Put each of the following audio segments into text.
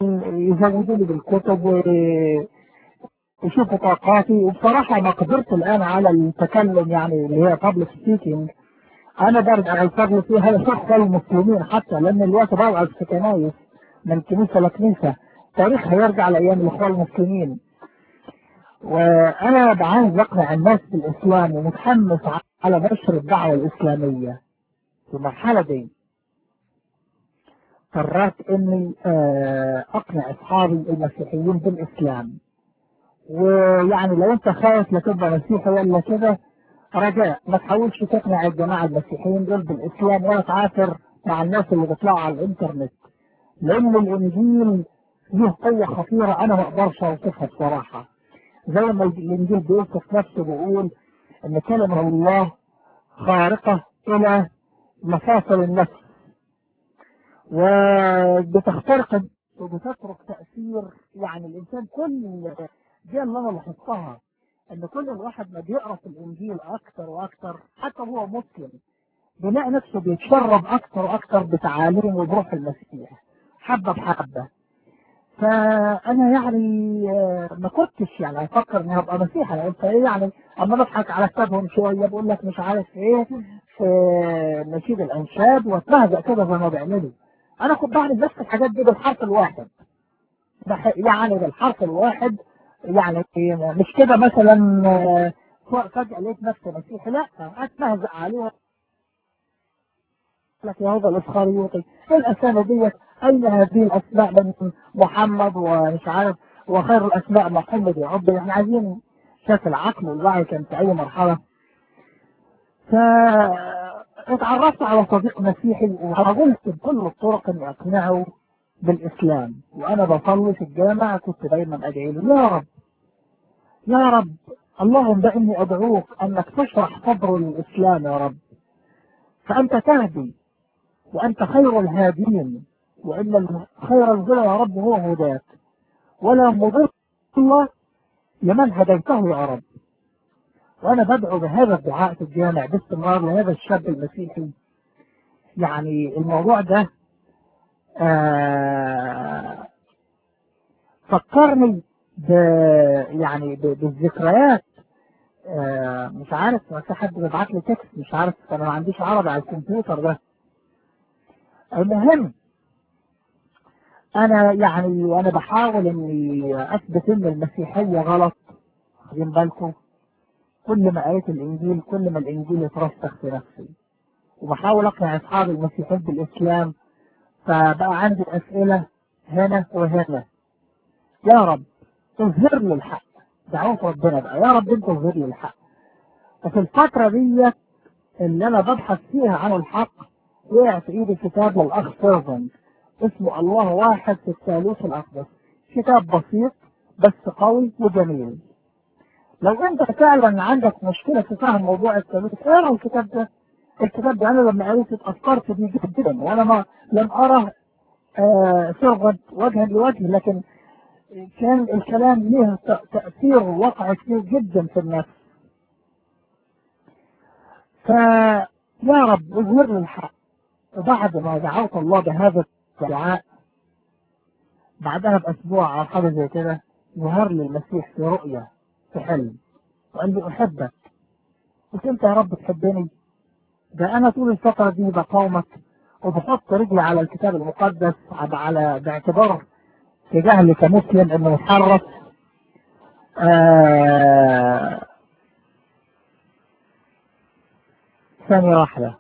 يزودوا لي بالكتب ويشوفوا طاقاتي وبصراحة ما قدرت الآن على التكلم يعني اللي هي public speaking أنا برجع الفضل فيها شخص المسلمين حتى لأن الوقت بوعد في كنايس من كنيسة لكنيسة تاريخها يرجع لأيام الإخوان المسلمين وأنا عايز أقنع الناس بالإسلام ومتحمس على نشر الدعوة الإسلامية في المرحلة دي قررت اني اقنع اصحابي المسيحيين بالاسلام ويعني لو انت خايف لا تبقى مسيحي ولا كده رجاء ما تحاولش تقنع الجماعه المسيحيين دول بالاسلام ولا تعافر مع الناس اللي بيطلعوا على الانترنت لان الانجيل له قوه خطيره انا ما اقدرش اوصفها بصراحه زي ما الانجيل بيوصف نفسه بيقول ان كلمه الله خارقه الى مفاصل النفس وبتخترق وبتترك تأثير يعني الإنسان كل دي اللي أنا لاحظتها إن كل الواحد ما بيقرأ في الإنجيل أكتر وأكتر حتى هو مسلم بيلاقي نفسه بيتشرب أكتر وأكتر بتعاليم وبروح المسيح حبة بحبة فأنا يعني ما كنتش يعني أفكر إني هبقى مسيحي أنا قلت إيه يعني أما بضحك على كتابهم شوية بقول لك مش عارف إيه في نشيد الأنشاد وأتبهزأ كده زي ما بيعملوا انا كنت بعمل نفس الحاجات دي بالحرف الواحد يعني بالحرف الواحد يعني مش كده مثلا فجأة لقيت نفسي مسيحي لا اتمهزأ عليها لك يا هذا الاسخريوطي ايه الاسامي ديت اين هذه الاسماء من محمد ومش عارف وخير الاسماء محمد يا رب يعني عايزين شاف العقل والوعي كان في اي مرحله ف اتعرفت على صديق مسيحي وحاولت بكل الطرق اني اقنعه بالاسلام وانا بصلي في الجامع كنت دايما ادعي له يا رب يا رب اللهم اني ادعوك انك تشرح صدر الاسلام يا رب فانت تهدي وانت خير الهادين وان خير الهدى يا رب هو هداك ولا مضل لمن هديته يا رب وانا بدعو بهذا الدعاء في الجامع باستمرار لهذا الشاب المسيحي يعني الموضوع ده آه فكرني ب يعني ب بالذكريات آه مش عارف في حد بيبعت لي تكست مش عارف انا ما عنديش عربي على الكمبيوتر ده المهم انا يعني وانا بحاول اني اثبت ان المسيحيه غلط واخدين بالكم كل ما قريت الانجيل كل ما الانجيل يترسخ في نفسي وبحاول اقنع اصحابي المسيحيين بالاسلام فبقى عندي اسئله هنا وهنا يا رب اظهر لي الحق دعوت ربنا بقى يا رب انت اظهر لي الحق وفي الفتره ديت اللي انا ببحث فيها عن الحق وقع في ايدي كتاب للاخ سيرفنت اسمه الله واحد في الثالوث الاقدس كتاب بسيط بس قوي وجميل لو انت فعلا عندك مشكلة في فهم موضوع الثالوث اقرا الكتاب ده الكتاب ده انا لما قريت اتأثرت بيه جدا وانا ما لم ارى آه صيغة وجها لوجه لكن كان الكلام له تأثير وقع كبير جدا في النفس فيا رب اظهر لي الحق وبعد ما دعوت الله بهذا الدعاء بعدها باسبوع او حاجه زي كده ظهر لي المسيح في رؤيه في حلم وقال لي احبك قلت انت يا رب تحبني ده انا طول الفتره دي بقاومك وبحط رجلي على الكتاب المقدس على باعتبار في جهلي كمسلم انه يحرف آه ثانية واحدة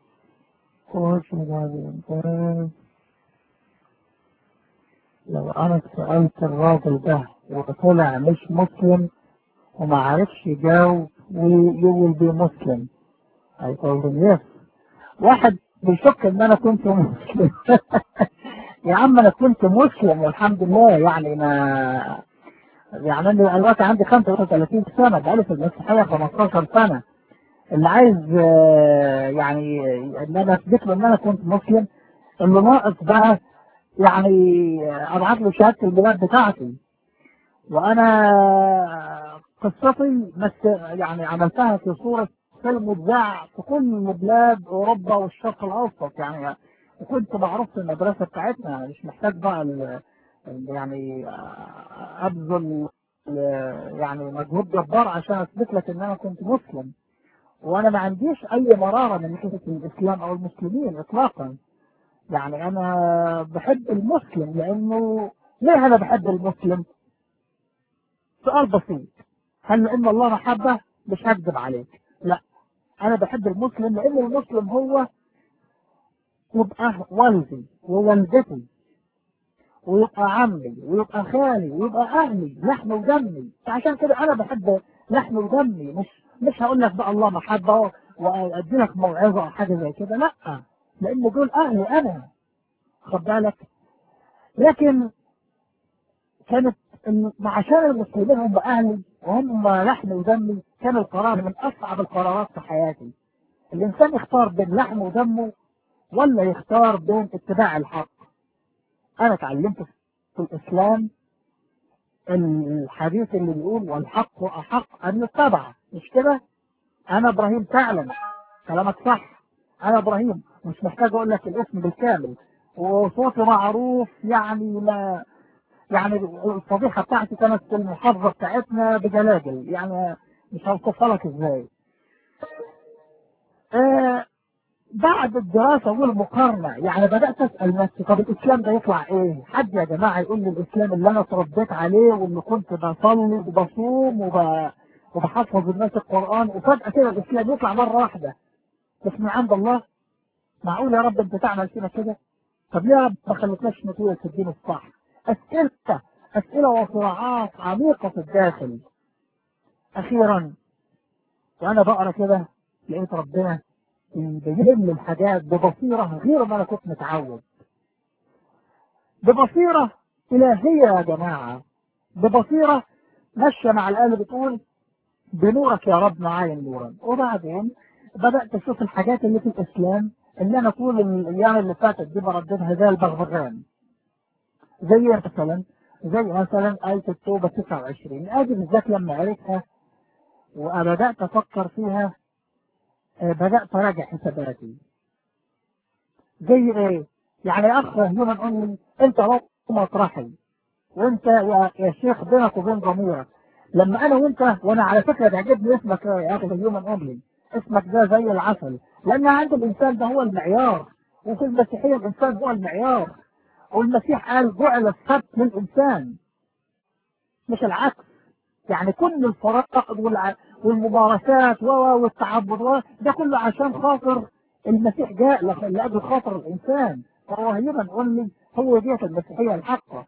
لو انا سألت الراجل ده وطلع مش مسلم وما عرفش يجاوب ويقول بي مسلم هيقول له يس واحد بيشك ان انا كنت مسلم يا عم انا كنت مسلم والحمد لله يعني ما يعني انا دلوقتي عندي 35 سنه بقالي في المسيحيه 15 سنه اللي عايز يعني ان انا اثبت له ان انا كنت مسلم اللي ناقص بقى يعني ابعت له شهاده البلاد بتاعتي وانا قصتي بس يعني عملتها في صوره فيلم اتذاع في كل بلاد اوروبا والشرق الاوسط يعني وكنت معروف في المدرسه بتاعتنا مش محتاج بقى يعني آه، ابذل آه، يعني مجهود جبار عشان اثبت لك ان انا كنت مسلم وانا ما عنديش اي مرارة من ناحية الاسلام او المسلمين اطلاقا يعني انا بحب المسلم لانه ليه انا بحب المسلم سؤال بسيط هل لان الله محبة مش هكذب عليك لا انا بحب المسلم لان المسلم هو يبقى والدي ووالدتي ويبقى عمي ويبقى خالي ويبقى اهلي لحم ودمي عشان كده انا بحب لحم ودمي مش مش هقول لك بقى الله محبه وادي لك موعظه او حاجه زي كده لا لان دول اهلي انا خد بالك لكن كانت عشان المسلمين هم اهلي وهم لحم ودمي كان القرار من اصعب القرارات في حياتي الانسان يختار بين لحم ودمه ولا يختار بين اتباع الحق انا اتعلمت في الاسلام الحديث اللي بيقول والحق احق ان يتبع مش كده انا ابراهيم فعلا كلامك صح انا ابراهيم مش محتاج اقول لك الاسم بالكامل وصوتي معروف يعني لا يعني الفضيحه بتاعتي كانت في المحافظه بتاعتنا بجلاجل يعني مش هوصفها لك ازاي آه بعد الدراسة والمقارنة يعني بدأت أسأل نفسي طب الإسلام ده يطلع إيه؟ حد يا جماعة يقول لي الإسلام اللي أنا اتربيت عليه واللي كنت بصلي وبصوم وب... وبحفظ الناس القرآن وفجأة كده الإسلام يطلع مرة واحدة بس من عند الله معقول يا رب أنت تعمل فينا كده؟ طب ليه يا رب ما خلتناش نتوجه في الدين الصح؟ أسئلة أسئلة وصراعات عميقة في الداخل أخيرا وأنا بقرا كده لقيت ربنا بيجيب لي الحاجات ببصيرة غير ما أنا كنت متعود ببصيرة إلهية يا جماعة ببصيرة ماشية مع الآية بتقول بنورك يا رب معاين نورا وبعدين بدأت أشوف الحاجات اللي في الإسلام اللي أنا طول الأيام اللي فاتت دي برددها زي البغبغان زي مثلا زي مثلا آية التوبة 29 آدي بالذات لما قريتها وبدأت أفكر فيها بدأت أراجع حساباتي زي إيه؟ يعني يا أخ هيومن أونلي أنت رب مطرحي وأنت يا, يا شيخ بينك وبين ضميرك لما أنا وأنت وأنا على فكرة بيعجبني اسمك يا أخي هيومن أونلي اسمك ده زي العسل لأن عند الإنسان ده هو المعيار وفي المسيحية الإنسان هو المعيار والمسيح قال جعل السبت للإنسان مش العكس يعني كل الفرائض والع... والممارسات والتعبد ده كله عشان خاطر المسيح جاء لأجل خاطر الإنسان فهو هيبا نقول لي هو ديت المسيحية الحقة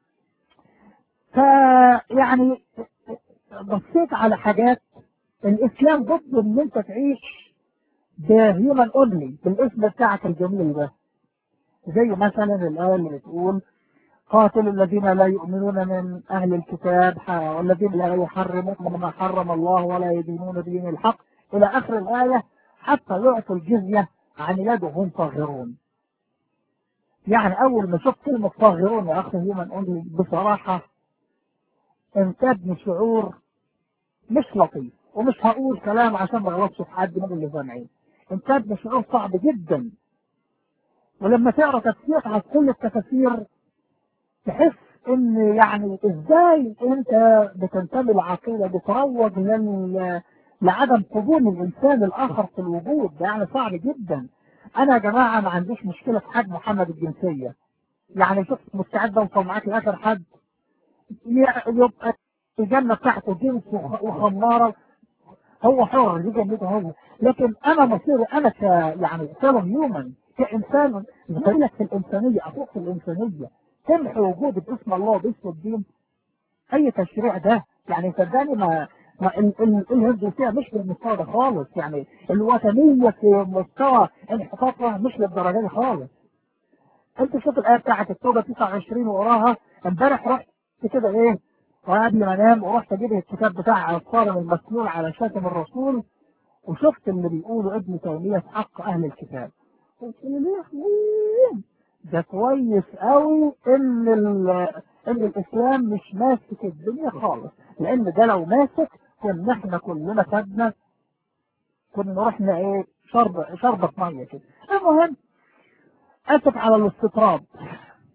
فيعني بصيت على حاجات الإسلام ضد إن أنت تعيش بهيومن أونلي بالاسم بتاعك الجميل ده زي مثلا الآية اللي بتقول قاتل الذين لا يؤمنون من أهل الكتاب والذين لا يحرمون ما حرم الله ولا يدينون دين الحق إلى آخر الآية حتى يعطوا الجزية عن يد وهم صاغرون يعني أول ما شفت كلمة صاغرون يا أخي هيومن أونلي بصراحة انتابني شعور مش لطيف ومش هقول كلام عشان ما اغلطش في حد من اللي سامعين انتابني شعور صعب جدا ولما تقرا تفسير على كل التفاسير تحس ان يعني ازاي انت بتنتمي لعقيده بتروج لل لعدم قبول الانسان الاخر في الوجود ده يعني صعب جدا انا يا جماعه ما عنديش مشكله في حد محمد الجنسيه يعني شوف مستعد اوصل معاك لاخر حد يبقى الجنه بتاعته جنس وخماره هو حر دي جنته هو لكن انا مصيري انا ك يعني سلم هيومن كانسان لك في الانسانيه افوق في الانسانيه تمحي وجودي باسم الله وباسم الدين اي تشريع ده يعني صدقني ما ما الهندوسيه مش بالمستوى ده خالص يعني الوثنيه في مستوى انحطاطها مش للدرجه دي خالص انت شوف الايه بتاعت التوبه 29 وقراها امبارح رحت كده ايه وقبل ما انام ورحت اجيب الكتاب بتاع الصارم المسنون على شاتم الرسول وشفت اللي بيقوله ابن تيميه في حق اهل الكتاب قلت له ليه ده كويس قوي ان ان الاسلام مش ماسك الدنيا خالص لان ده لو ماسك كنا احنا كلنا خدنا كنا رحنا ايه شرب شربة ميه كده المهم اسف على الاستطراد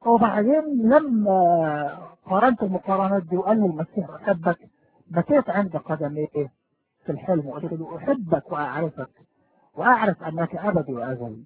وبعدين لما قارنت المقارنات دي وقال لي المسيح احبك بكيت عند قدميه في الحلم وقلت له احبك واعرفك واعرف انك ابدي وازلي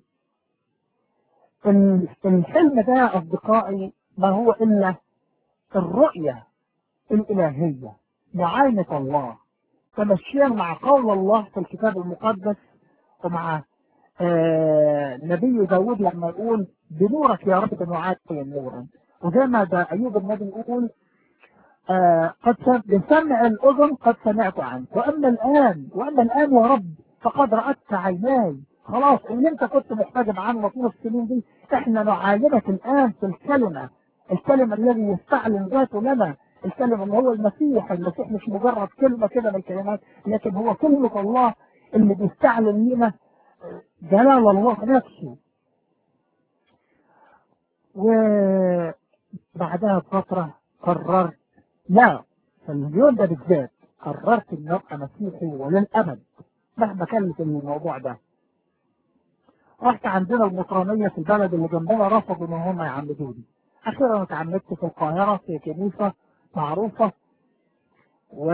الحلم ده اصدقائي ما هو الا الرؤيه الالهيه معاينه الله تمشيا مع قول الله في الكتاب المقدس ومع آه نبي داود لما يقول بنورك يا رب نعاين نورا وزي ما ده ايوب النبي يقول آه قد بسمع الاذن قد سمعت عنك واما الان واما الان يا رب فقد رأت عيناي خلاص اللي انت كنت محتاج عنه طول السنين دي احنا نعاينك الان في الكلمه الكلمه الذي يستعلن ذاته لنا الكلمه اللي هو المسيح المسيح مش مجرد كلمه كده من الكلمات لكن هو كلمه الله اللي بيستعلن لنا جلال الله نفسه وبعدها بفترة قررت لا في اليوم ده بالذات قررت ان ابقى مسيحي وللابد مهما كانت الموضوع ده رحت عندنا المطرانية في البلد اللي جنبنا رفضوا ان هم يعمدوني اخيرا اتعمدت في القاهرة في كنيسة معروفة و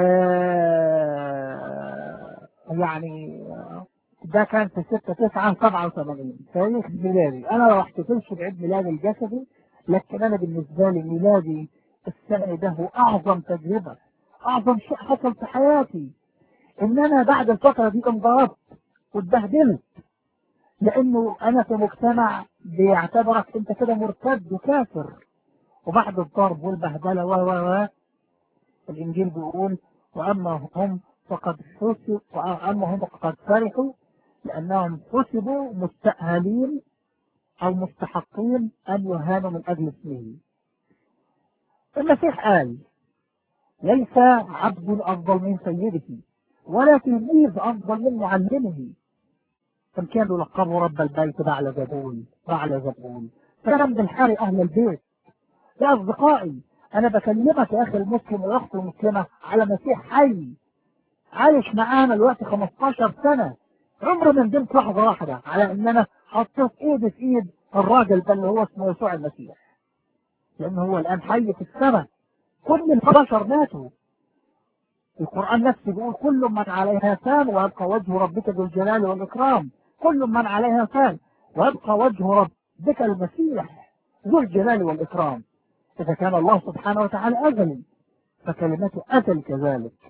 يعني ده كان في 6 9 87 تاريخ ميلادي انا ما احتفلش بعيد ميلادي الجسدي لكن انا بالنسبه لي ميلادي السنه ده هو اعظم تجربه اعظم شيء حصل في حياتي ان انا بعد الفتره دي انضربت واتبهدلت لانه انا في مجتمع بيعتبرك انت كده مرتد وكافر وبعد الضرب والبهدله و و و الانجيل بيقول واما هم فقد حسب واما هم فقد فرحوا لأنهم حسبوا مستأهلين أو مستحقين أن يهانوا من أجل اسمه. المسيح قال: ليس عبد أفضل من سيده ولا تلميذ أفضل من معلمه. كم كانوا يلقبوا رب البيت بعل زبون بعل زبون. كلام بالحاري أهل البيت. يا أصدقائي أنا بكلمك يا أخي المسلم والأخت المسلمة على مسيح حي. عايش معانا دلوقتي 15 سنة عمري ما ندمت لحظه واحده على ان انا حطيت ايدي في ايد الراجل ده اللي هو اسمه يسوع المسيح لان هو الان حي في السماء كل البشر ماتوا القران نفسه بيقول كل من عليها فان ويبقى وجه ربك ذو الجلال والاكرام كل من عليها فان ويبقى وجه ربك المسيح ذو الجلال والاكرام اذا كان الله سبحانه وتعالى ازلي فكلمته ازل كذلك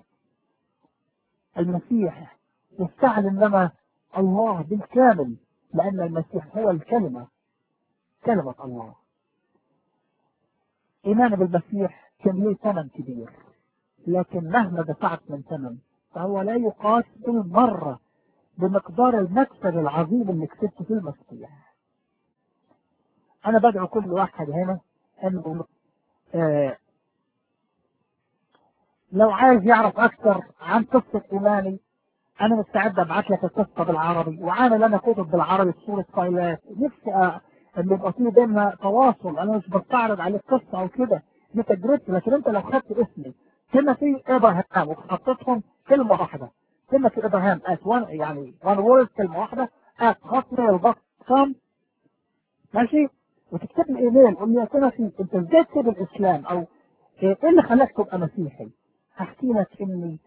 المسيح يستعلن لنا الله بالكامل لأن المسيح هو الكلمة كلمة الله إيمان بالمسيح كان له ثمن كبير لكن مهما دفعت من ثمن فهو لا يقاس بالمرة بمقدار المكسب العظيم اللي كسبته في المسيح أنا بدعو كل واحد هنا أنه آه لو عايز يعرف أكثر عن قصة إيماني انا مستعد ابعت لك القصه بالعربي وعامل انا كتب بالعربي في صوره فايلات نفسي ان يبقى في بيننا تواصل انا مش بستعرض عليك قصه او كده دي تجربتي لكن انت لو خدت اسمي تيموثي ابراهام وحطيتهم كلمه واحده تيموثي ابراهام ات وان يعني وان وورد كلمه واحده ات هوتميل دوت كوم ماشي وتكتب لي ايميل قول لي يا تيموثي انت ازاي تسيب الاسلام او ايه اللي خلاك تبقى مسيحي؟ هحكي لك اني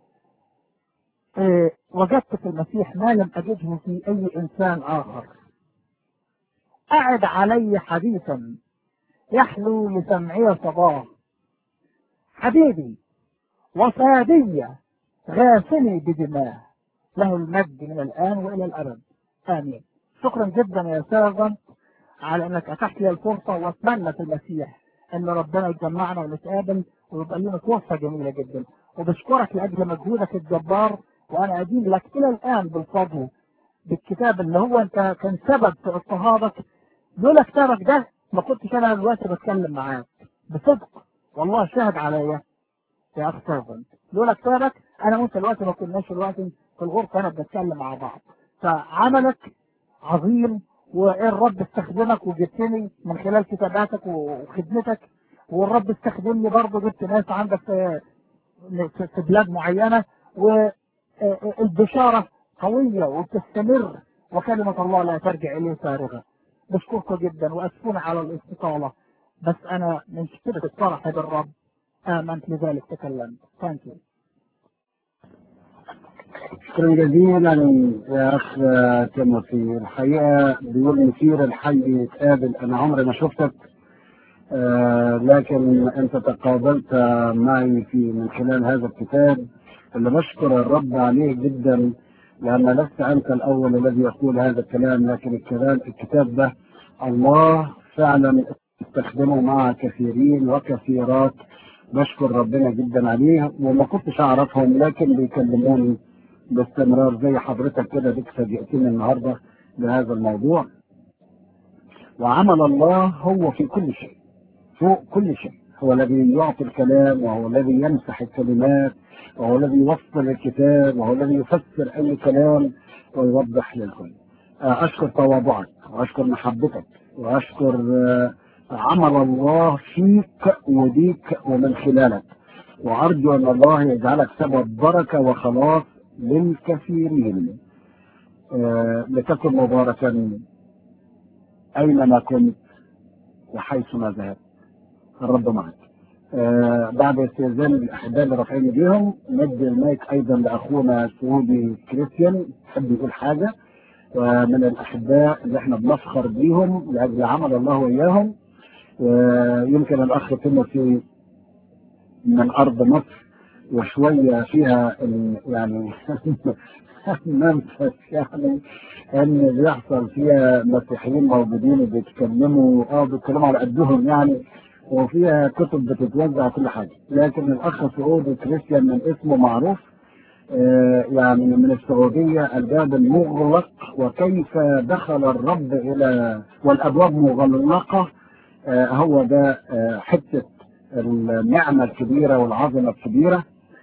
إيه وجدت في المسيح ما لم أجده في أي إنسان آخر أعد علي حديثا يحلو لسمعي صباه حبيبي وصادية غاسلي بدماه له المجد من الآن وإلى الأبد آمين شكرا جدا يا سيرفن على أنك أتحت لي الفرصة وأتمنى في المسيح أن ربنا يجمعنا ونتقابل ويبقى لنا فرصة جميلة جدا وبشكرك لأجل مجهودك الجبار وانا ادين لك الى الان بالفضل بالكتاب اللي هو انت كان سبب في اضطهادك لولا كتابك ده ما كنتش انا دلوقتي بتكلم معاك بصدق والله شاهد عليا يا اخ سيرفنت لولا كتابك انا وانت دلوقتي ما كناش دلوقتي في الغرفه هنا بنتكلم مع بعض فعملك عظيم والرب استخدمك وجبتني من خلال كتاباتك وخدمتك والرب استخدمني برضه جبت ناس عندك في في بلاد معينه و البشارة قوية وتستمر وكلمة الله لا ترجع إليه فارغة بشكركم جدا وأسفون على الاستطالة بس أنا من شدة الفرح بالرب آمنت لذلك تكلمت ثانك يو شكرا جزيلا يا اخ تيموثي الحقيقه بيقول مثير الحي يتقابل انا عمري ما شفتك آه لكن انت تقابلت معي في من خلال هذا الكتاب اللي بشكر الرب عليه جدا لان لست انت الاول الذي يقول هذا الكلام لكن الكلام الكتاب ده الله فعلا استخدمه مع كثيرين وكثيرات بشكر ربنا جدا عليه وما كنتش اعرفهم لكن بيكلموني باستمرار زي حضرتك كده ديك فاجئتني النهارده بهذا الموضوع وعمل الله هو في كل شيء فوق كل شيء هو الذي يعطي الكلام وهو الذي يمسح الكلمات وهو الذي يوصل الكتاب وهو الذي يفسر اي كلام ويوضح للكل اشكر تواضعك واشكر محبتك واشكر عمل الله فيك وبيك ومن خلالك وارجو ان الله يجعلك سبب بركه وخلاص للكثيرين آه لتكن مباركا اينما كنت وحيثما ذهبت الرب معك آه بعد استئذان الاحباء اللي رافعين ايديهم ندي المايك ايضا لاخونا سعودي كريستيان يحب يقول حاجه ومن الاحباء اللي احنا بنفخر بيهم لاجل عمل الله واياهم ويمكن الاخ تيموثي من ارض مصر وشويه فيها يعني منفس يعني ان بيحصل فيها مسيحيين موجودين بيتكلموا اه بيتكلموا على قدهم يعني وفيها كتب بتتوزع كل حاجه لكن الاخ سعودي كريستيان من اسمه معروف آه يعني من السعوديه الباب المغلق وكيف دخل الرب الى والابواب مغلقه آه هو ده آه حته النعمه الكبيره والعظمه الكبيره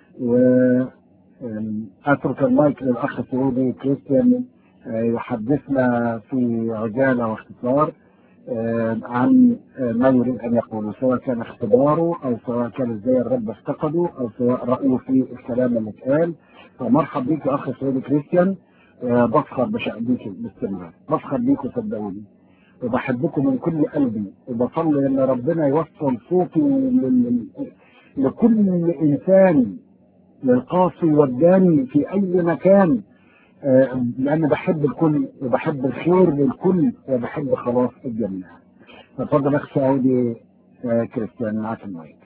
واترك المايك للاخ السعودي كريستيان يحدثنا في عجاله واختصار عن ما يريد ان يقوله سواء كان اختباره او سواء كان ازاي الرب افتقده او سواء رايه في الكلام اللي اتقال فمرحب بيك يا اخ سعودي كريستيان بفخر بيك باستمرار بفخر بيكم صدقوني وبحبكم من كل قلبي وبصلي ان ربنا يوصل صوتي لكل انسان للقاصي والداني في اي مكان آه لان بحب الكل وبحب الخير للكل وبحب خلاص الجميع اتفضل اخ سعودي آه كريستيان معاك المايك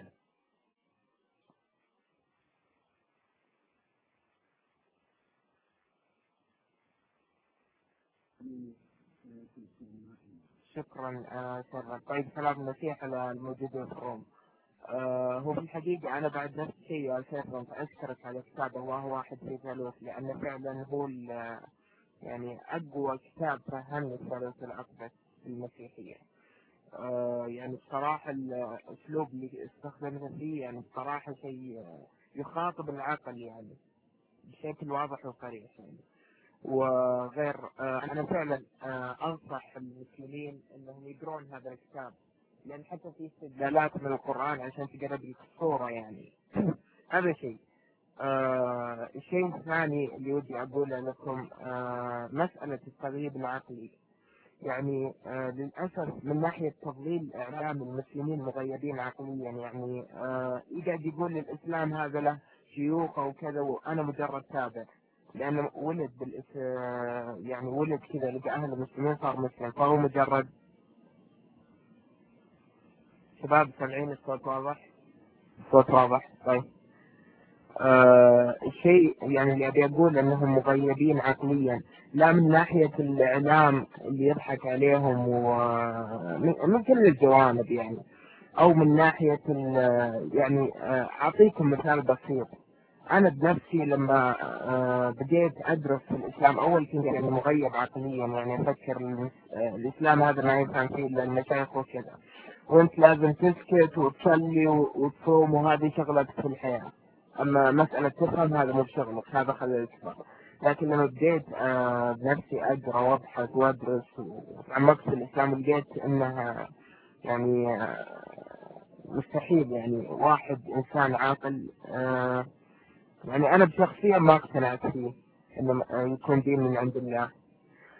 شكرا آه شكرا طيب سلام المسيح على الموجودين في الروم آه هو في الحقيقة أنا بعد نفس الشيء يا شيخ أشكرك على كتاب الله واحد في ثالوث لأنه فعلا هو يعني أقوى كتاب فهمني الثالوث الأقدس في المسيحية آه يعني بصراحة الأسلوب اللي استخدمته فيه يعني بصراحة شيء يخاطب العقل يعني بشكل واضح وصريح يعني وغير آه أنا فعلا آه أنصح المسلمين أنهم يقرون هذا الكتاب لأن حتى في استدلالات من القرآن عشان تقرب لك الصورة يعني هذا شيء آه الشيء الثاني اللي ودي أقوله لكم آه مسألة التغييب العقلي يعني آه للأسف من ناحية تضليل إعلام المسلمين مغيبين عقليا يعني آه يقعد يقول الإسلام هذا له شيوخ وكذا وأنا مجرد تابع لأنه ولد بالإس يعني ولد كذا لقى أهل المسلمين صار مسلم فهو مجرد شباب سامعين الصوت واضح؟ الصوت واضح طيب آه الشيء يعني اللي ابي اقول انهم مغيبين عقليا لا من ناحيه الاعلام اللي يضحك عليهم ومن كل الجوانب يعني او من ناحيه يعني اعطيكم مثال بسيط انا بنفسي لما آه بديت ادرس في الاسلام اول كنت يعني مغيب عقليا يعني افكر الاسلام هذا ما يفهم فيه الا المشايخ وكذا وانت لازم تسكت وتصلي وتصوم وهذه شغلتك في الحياة اما مسألة تفهم هذا مو بشغلك هذا خلي الكبر لكن لما بديت آه بنفسي اقرا وابحث وادرس وتعمقت في الاسلام لقيت انها يعني آه مستحيل يعني واحد انسان عاقل آه يعني انا بشخصيا ما اقتنعت فيه انه يكون دين من عند الله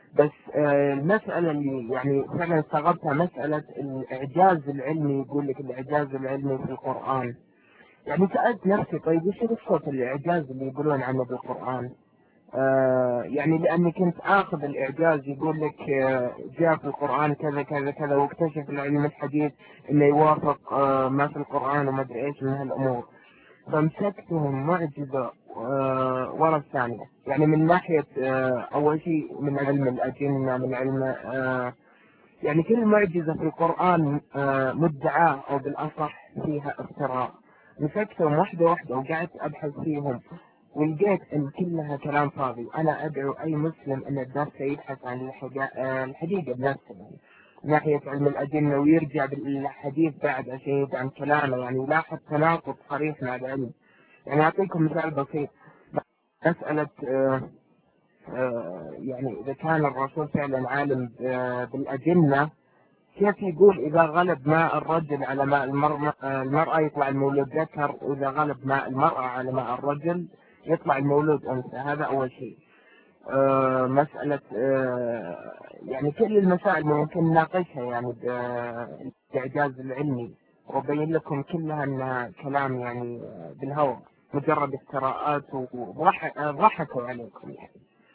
بس آه، المسألة اللي يعني فعلا استغربتها مسألة الإعجاز العلمي يقول لك الإعجاز العلمي في القرآن يعني سألت نفسي طيب وش قصة الإعجاز اللي يقولون عنه بالقرآن؟ آه يعني لأني كنت آخذ الإعجاز يقول لك آه جاء في القرآن كذا كذا كذا واكتشف العلم الحديث إنه يوافق آه ما في القرآن وما أدري إيش من هالأمور فامسكتهم معجزة آه ورا الثانية يعني من ناحية آه أول شيء من علم الأجنة من علم آه يعني كل معجزة في القرآن آه مدعاة أو بالأصح فيها افتراء مسكتهم واحدة واحدة وقعدت أبحث فيهم ولقيت ان كلها كلام فاضي انا ادعو اي مسلم ان الدرس يبحث عن الحقا- آه، الحقيقه بنفسه يعني من ناحيه علم الاجنه ويرجع بالحديث بعد عشان يدعم كلامه يعني يلاحظ تناقض صريح مع العلم يعني اعطيكم مثال بسيط مساله آه، آه، يعني اذا كان الرسول فعلا عالم آه، بالاجنه كيف يقول إذا غلب ماء الرجل على ماء المرأة, المرأة يطلع المولود ذكر وإذا غلب ماء المرأة على ماء الرجل يطلع المولود أنثى هذا أول شيء آه مسألة آه يعني كل المسائل ممكن نناقشها يعني بالإعجاز العلمي وأبين لكم كلها أنها كلام يعني بالهواء مجرد افتراءات وضحكوا عليكم يعني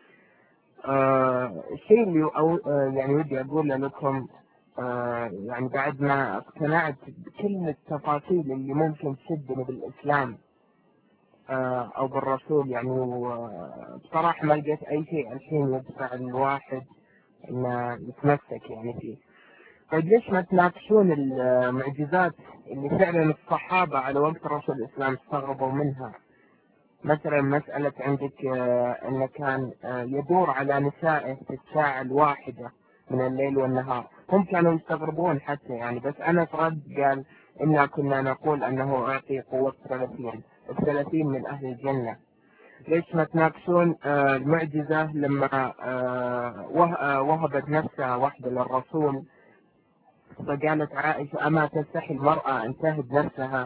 آه الشيء اللي أو آه يعني ودي أقوله لكم آه يعني بعد ما اقتنعت بكل التفاصيل اللي ممكن تشدني بالإسلام آه أو بالرسول يعني بصراحة ما لقيت أي شيء الحين يدفع الواحد إنه يتمسك يعني فيه طيب ليش ما تناقشون المعجزات اللي فعلا الصحابة على وقت رسول الإسلام استغربوا منها مثلا مسألة عندك آه أنه كان آه يدور على نسائه في الساعة الواحدة من الليل والنهار هم كانوا يستغربون حتى يعني بس أنا رد قال إنا كنا نقول أنه أعطي قوة ثلاثين الثلاثين من أهل الجنة ليش ما تناقشون آه المعجزة لما آه وهبت نفسها واحدة للرسول فقالت عائشة أما تستحي المرأة أن تهب نفسها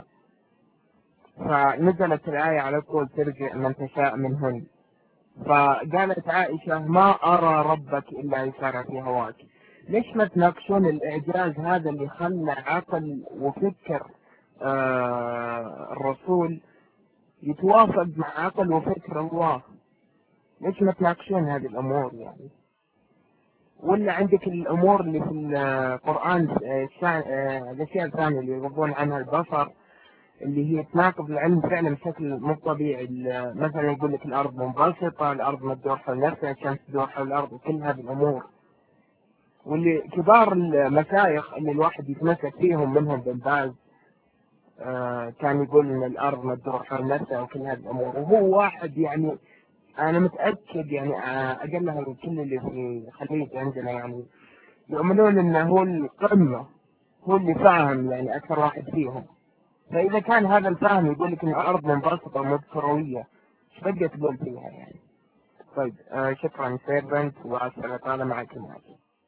فنزلت الآية على طول ترجع من تشاء منهن فقالت عائشة ما أرى ربك إلا يسار في هواك ليش ما تناقشون الإعجاز هذا اللي خلى عقل وفكر آه الرسول يتوافق مع عقل وفكر الله ليش ما تناقشون هذه الأمور يعني ولا عندك الأمور اللي في القرآن الأشياء الثانية اللي يغضون عنها البصر اللي هي تناقض العلم فعلا بشكل مو طبيعي مثلا يقول لك الارض منبسطه، الارض ما تدور حول نفسها، الشمس تدور حول الارض وكل هذه الامور. واللي كبار المشايخ اللي الواحد يتمسك فيهم منهم بن باز آه كان يقول ان الارض ما تدور حول نفسها وكل هذه الامور، وهو واحد يعني انا متاكد يعني آه اقلها من كل اللي في الخليج عندنا يعني يؤمنون انه هو القمه هو اللي فاهم يعني اكثر واحد فيهم. فإذا كان هذا الفهم يقول لك إن الأرض منبسطة ومو كروية إيش بقى تقول فيها يعني؟ طيب آه شكرا سيرفنت وأسأل أطالة معك معك.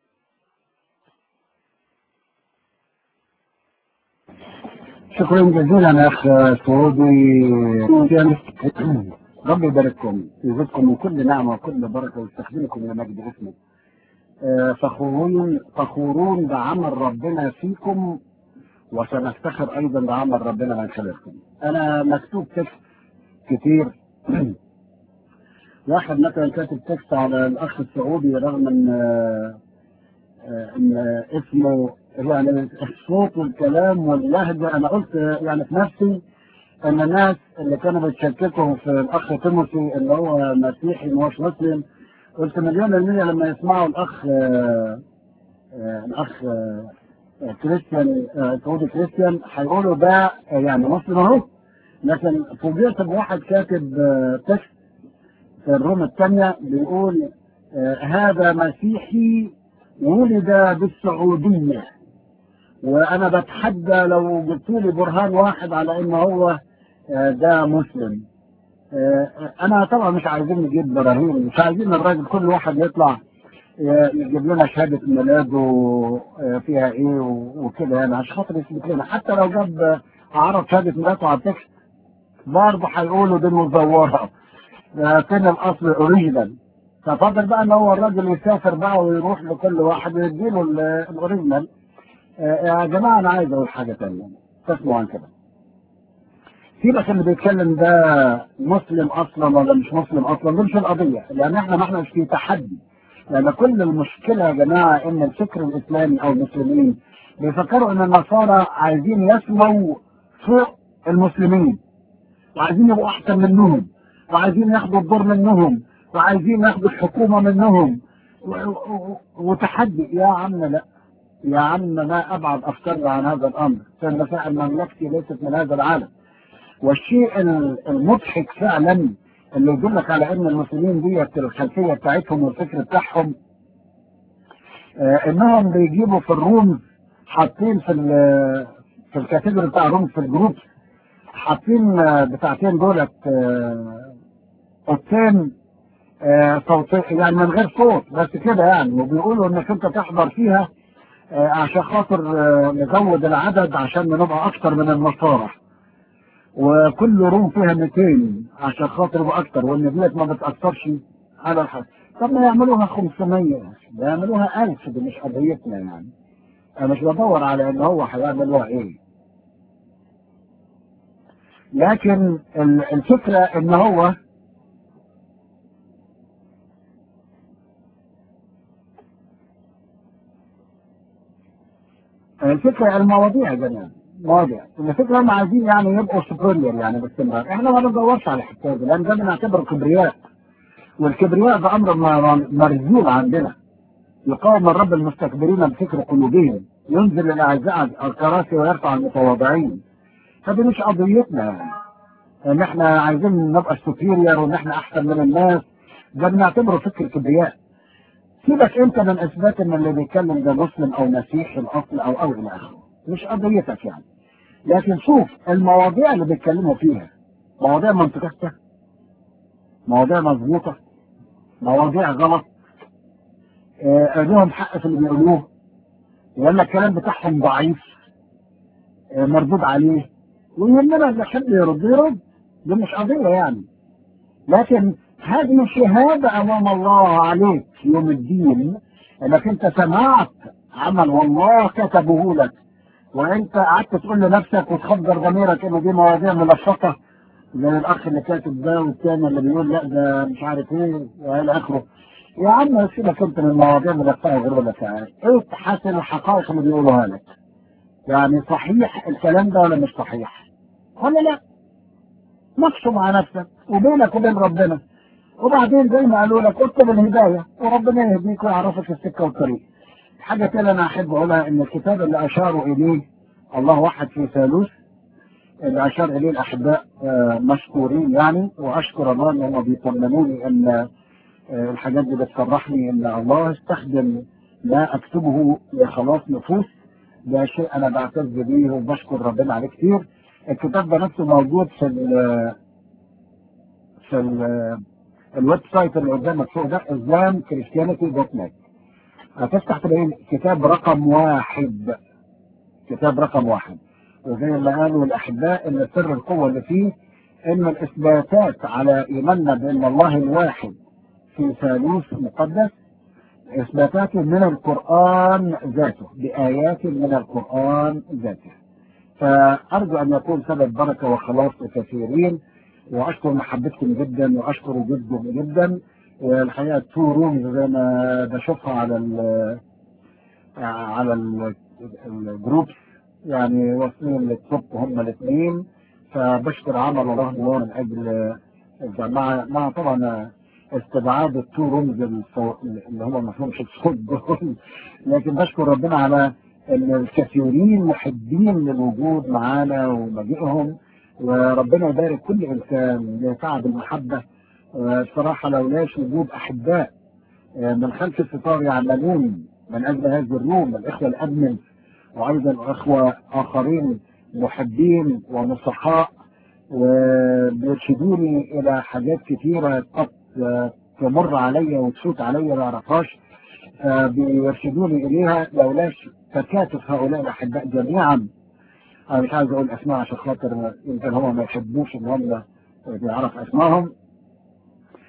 شكرا جزيلا يا اخ سعودي ربي يبارككم يزيدكم من كل نعمه وكل بركه ويستخدمكم لمجد اسمه آه، فخورون فخورون بعمل ربنا فيكم وسنفتخر ايضا بعمل ربنا من خلالكم انا مكتوب تكست كتير واحد مثلا كاتب تكست على الاخ السعودي رغم ان آه، آه، ان اسمه يعني الصوت والكلام واللهجه انا قلت يعني في نفسي ان الناس اللي كانوا بيتشككوا في الاخ تيموثي اللي هو مسيحي مش مسلم قلت مليون المية لما يسمعوا الاخ آه، آه، الاخ آه، كريستيان آه، سعودي كريستيان هيقولوا ده آه، يعني مسلم اهو لكن فوجئت بواحد كاتب آه، تكست في الروم الثانية بيقول آه، هذا مسيحي ولد بالسعودية وانا بتحدى لو جبت لي برهان واحد على ان هو آه، ده مسلم آه، انا طبعا مش عايزين نجيب براهين مش عايزين الراجل كل واحد يطلع آه، يجيب لنا شهادة ميلاده آه، فيها ايه و- وكده يعني عشان خاطر يثبت لنا حتى لو جاب آه، عرض شهادة ميلاده على التكست برضه هيقولوا دي مزورة آه، فين الاصل اوريجينال ففضل بقى ان هو الراجل يسافر بقى ويروح لكل واحد ويديله ال- الاوريجينال آه، يا جماعه انا عايز اقول حاجه ثانيه تسمعوا عن كده سيبك اللي بيتكلم ده مسلم اصلا ولا مش مسلم اصلا دي مش القضيه لان احنا ما احنا مش في تحدي لان كل المشكله يا جماعه ان الفكر الاسلامي او المسلمين بيفكروا ان النصارى عايزين يسموا فوق المسلمين وعايزين يبقوا احسن منهم وعايزين ياخدوا الدور منهم وعايزين ياخدوا الحكومه منهم و- و- وتحدي يا عم لا يا عم ما ابعد افكارنا عن هذا الامر فالمسائل المملكتي ليست من هذا العالم والشيء ال- المضحك فعلا اللي يدلك على ان المسلمين ديت الخلفيه بتاعتهم والفكر بتاعهم آه انهم بيجيبوا في الروم حاطين في ال- في الكاتيجوري بتاع الروم في الجروب حاطين آه، بتاعتين دولت آه، اوضتين آه، صوتي يعني من غير صوت بس كده يعني وبيقولوا انك انت تحضر فيها آه، عشان خاطر آه، نزود العدد عشان نبقى اكتر من النصارى وكل روم فيها 200 عشان خاطر يبقى اكتر وان ديت ما بتاثرش على الحد طب ما يعملوها 500 ده يعملوها 1000 دي مش قضيتنا يعني انا مش بدور على ان هو هيعملوها ايه لكن ال- الفكره ان هو الفكره المواضيع يا جماعه مواضيع الفكره هم عايزين يعني يبقوا سوبريور يعني باستمرار احنا ما بندورش على الحكايه دي لان ده بنعتبره كبرياء والكبرياء ده امر م- مرزول عندنا يقاوم الرب المستكبرين بفكر قلوبهم ينزل الاعزاء على الكراسي ويرفع المتواضعين فدي مش قضيتنا يعني ان احنا عايزين نبقى سوبيريور وان احنا احسن من الناس ده بنعتبره فكر كبرياء سيبك انت من اثبات ان اللي بيتكلم ده مسلم او مسيحي الاصل او او الى اخره مش قضيتك يعني لكن شوف المواضيع اللي بيتكلموا فيها مواضيع منطقيه مواضيع مظبوطه مواضيع غلط آه لهم حق في اللي بيقولوه ولا الكلام بتاعهم ضعيف آه مردود عليه ويهمنا اللي حد يرد يرد دي مش قضيه يعني لكن هذه شهادة أمام الله عليك يوم الدين انك انت سمعت عمل والله كتبه لك وانت قعدت تقول لنفسك وتخدر ضميرك ان دي مواضيع ملفقه زي الاخ اللي كاتب ده والثاني اللي بيقول لا ده مش عارف ايه والى اخره يا عم سيبك انت من المواضيع ملفقه غير لك يعني ايه تحسن الحقائق اللي بيقولوها لك يعني صحيح الكلام ده ولا مش صحيح ولا لا نقشه مع نفسك وبينك وبين ربنا وبعدين زي ما قالوا لك اكتب الهدايه وربنا يهديك ويعرفك السكه والطريق. حاجه تانية انا احب اقولها ان الكتاب اللي اشاروا اليه الله واحد في ثالوث اللي اشار اليه الاحباء آه، مشكورين يعني واشكر الله ان هم بيطمنوني ان آه، الحاجات دي بتفرحني ان الله استخدم ما اكتبه لخلاص نفوس ده شيء انا بعتز بيه وبشكر ربنا عليه كتير الكتاب ده نفسه موجود في ال في ال الويب سايت اللي قدامك فوق ده اسلام كريستيانيتي دوت نت هتفتح تلاقي كتاب رقم واحد كتاب رقم واحد وزي ما قالوا الاحباء ان سر القوه اللي فيه ان الاثباتات على ايماننا بان الله الواحد في ثالوث مقدس اثباتات من القران ذاته بايات من القران ذاته فارجو ان يكون سبب بركه وخلاص لكثيرين واشكر محبتكم جدا واشكر وجودكم جدا والحقيقه تو رومز زي ما بشوفها على ال على ال- الجروبس يعني واصلين للتوب هم الاثنين فبشكر عمل الله الله من اجل مع مع طبعا استبعاد التو رومز الصو- اللي هم ما فيهمش الصوت دول لكن بشكر ربنا على ان الكثيرين محبين للوجود معانا ومجيئهم وربنا يبارك كل انسان يسعد المحبه بصراحه لولاش وجود احباء آه، من خلف الستار يعملون من اجل هذه الروم الاخوه الادمن وايضا اخوه اخرين محبين ونصحاء وبيرشدوني الى حاجات كثيره قد آه، تمر عليا وتفوت عليا ما اعرفهاش آه، بيرشدوني اليها لولاش تكاتف هؤلاء الاحباء جميعا انا مش عايز اقول اسماء عشان خاطر يمكن هم ما يحبوش ان هم يعرف اسمائهم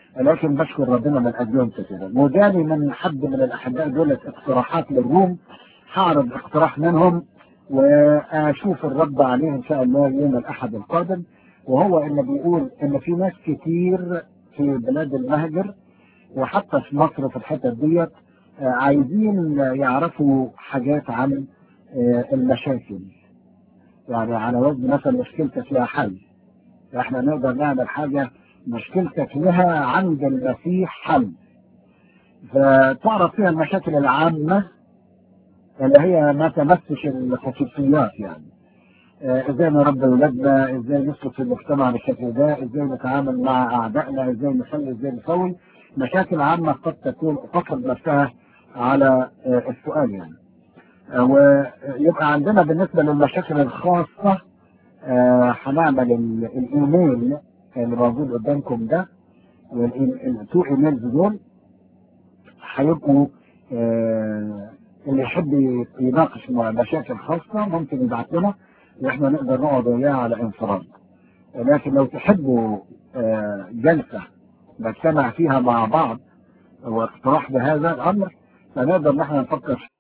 لكن بشكر ربنا من اجلهم كثيرا وجاني من حد من الاحباء دول اقتراحات للروم هعرض اقتراح منهم واشوف الرد عليه ان شاء الله يوم الاحد القادم وهو ان بيقول ان في ناس كتير في بلاد المهجر وحتى في مصر في الحتت ديت عايزين يعرفوا حاجات عن المشاكل يعني على وزن مثلا مشكلتك لها حل احنا نقدر نعمل حاجة مشكلتك لها عند المسيح حل فتعرف فيها المشاكل العامة اللي هي ما تمسش الخصوصيات يعني ازاي نربي اولادنا ازاي نسلك في المجتمع بالشكل ده ازاي نتعامل مع اعدائنا ازاي نخلي ازاي نسوي مشاكل عامة قد تكون تفرض نفسها على السؤال يعني ويبقى عندنا بالنسبة للمشاكل الخاصة هنعمل الايميل اللي موجود قدامكم ده والتو ايميلز دول هيبقوا اللي يحب يناقش مشاكل خاصة ممكن يبعت لنا واحنا نقدر نقعد وياه على انفراد لكن لو تحبوا جلسة نجتمع فيها مع بعض واقتراح بهذا الامر فنقدر نحن نفكر